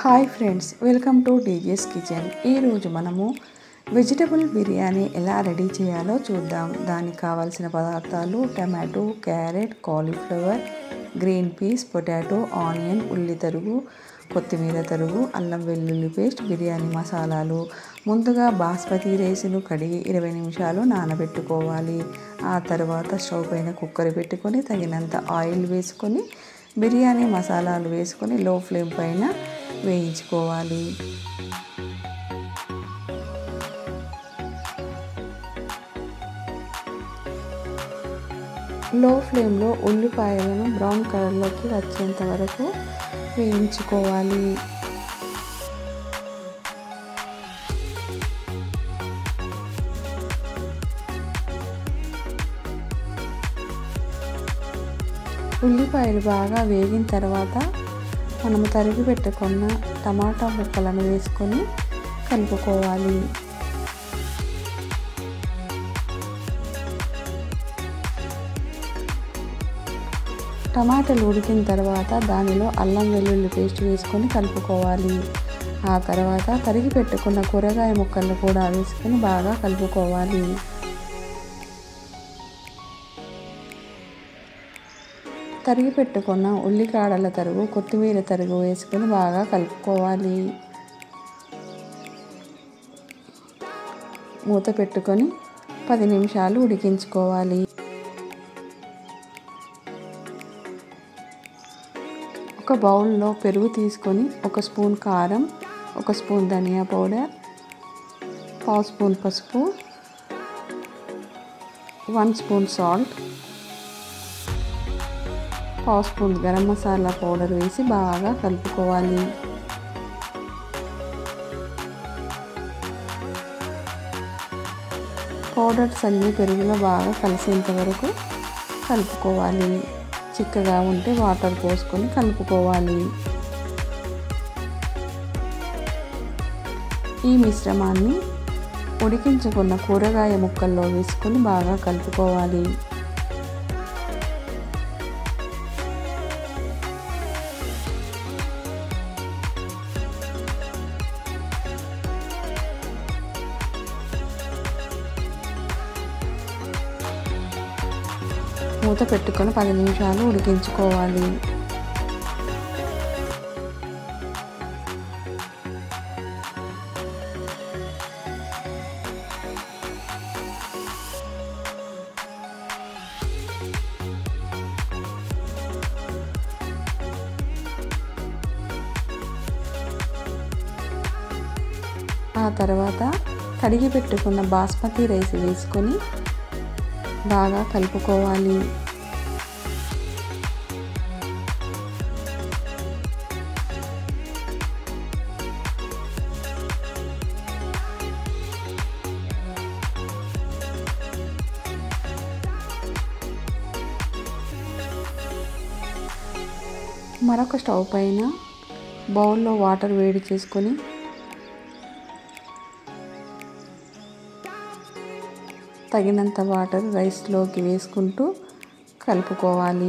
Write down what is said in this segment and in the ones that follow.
hi friends welcome to DJ's kitchen ఈరోజు మనము vegetable biryani ఎలా రెడీ చేయాలో చూద్దాం దానికి కావాల్సిన పదార్థాలు tomato carrot cauliflower green peas potato onion ఉల్లి తరుగు కొత్తిమీర తరుగు అల్లం వెల్లుల్లి పేస్ట్ బిర్యానీ మసాలాలు ముందుగా బాస్మతి రైస్ను కడిగి ఇరవై నిమిషాలు నానబెట్టుకోవాలి ఆ తర్వాత స్టవ్ పైన కుక్కర్ పెట్టుకొని తగినంత ఆయిల్ వేసుకొని బిర్యానీ మసాలాలు వేసుకొని లో ఫ్లేమ్ పైన వేయించుకోవాలి లో ఫ్లేమ్లో ఉల్లిపాయలను బ్రౌన్ కలర్లోకి వచ్చేంత వరకు వేయించుకోవాలి ఉల్లిపాయలు బాగా వేగిన తర్వాత మనము తరిగి పెట్టుకున్న టమాటా ముక్కలను వేసుకొని కలుపుకోవాలి టమాటాలు ఉడికిన తర్వాత దానిలో అల్లం వెల్లుల్లి పేస్ట్ వేసుకొని కలుపుకోవాలి ఆ తర్వాత తరిగి పెట్టుకున్న కూరగాయ ముక్కలు కూడా వేసుకొని బాగా కలుపుకోవాలి తరిగి పెట్టుకున్న ఉల్లికాడల తరుగు కొత్తిమీర తరుగు వేసుకొని బాగా కలుపుకోవాలి మూత పెట్టుకొని పది నిమిషాలు ఉడికించుకోవాలి ఒక బౌల్లో పెరుగు తీసుకొని ఒక స్పూన్ కారం ఒక స్పూన్ ధనియా పౌడర్ పావు స్పూన్ పసుపు వన్ స్పూన్ సాల్ట్ పావు స్పూన్ గరం మసాలా పౌడర్ వేసి బాగా కలుపుకోవాలి పౌడర్స్ అన్నీ పెరుగులో బాగా కలిసేంత వరకు కలుపుకోవాలి చిక్కగా ఉంటే వాటర్ పోసుకొని కలుపుకోవాలి ఈ మిశ్రమాన్ని ఉడికించుకున్న కూరగాయ ముక్కల్లో వేసుకొని బాగా కలుపుకోవాలి మూత పెట్టుకొని పది నిమిషాలు ఉడికించుకోవాలి ఆ తర్వాత కడిగి పెట్టుకున్న బాస్మతి రైస్ వేసుకొని బాగా కలుపుకోవాలి మరొక స్టవ్ పైన బౌల్లో వాటర్ వేడి చేసుకొని తగినంత వాటర్ రైస్లోకి వేసుకుంటూ కలుపుకోవాలి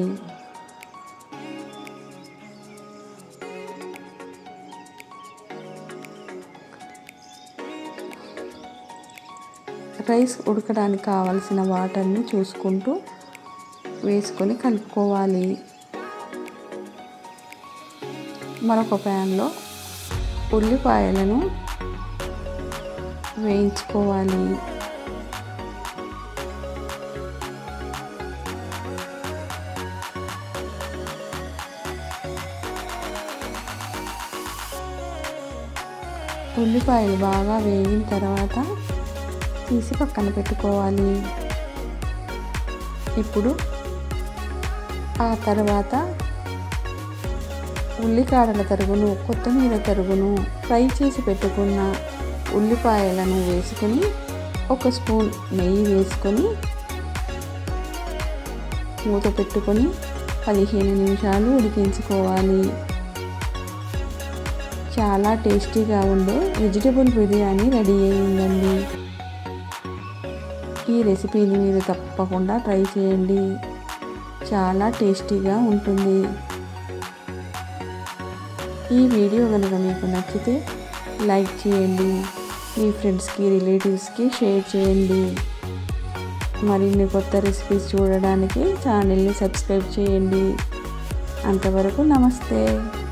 రైస్ ఉడకడానికి కావలసిన వాటర్ని చూసుకుంటూ వేసుకొని కలుపుకోవాలి మరొక ప్యాన్లో ఉల్లిపాయలను వేయించుకోవాలి ఉల్లిపాయలు బాగా వేగిన తర్వాత తీసి పక్కన పెట్టుకోవాలి ఇప్పుడు ఆ తర్వాత ఉల్లికాడల తరుగును కొత్తిమీర తరుగును ఫ్రై చేసి పెట్టుకున్న ఉల్లిపాయలను వేసుకొని ఒక స్పూన్ నెయ్యి వేసుకొని మూత పెట్టుకొని పదిహేను నిమిషాలు ఉడికించుకోవాలి చాలా టేస్టీగా ఉండే వెజిటబుల్ బిర్యానీ రెడీ అయ్యిందండి ఈ రెసిపీని మీరు తప్పకుండా ట్రై చేయండి చాలా టేస్టీగా ఉంటుంది ఈ వీడియో కనుక మీకు నచ్చితే లైక్ చేయండి మీ ఫ్రెండ్స్కి రిలేటివ్స్కి షేర్ చేయండి మరిన్ని కొత్త రెసిపీస్ చూడడానికి ఛానల్ని సబ్స్క్రైబ్ చేయండి అంతవరకు నమస్తే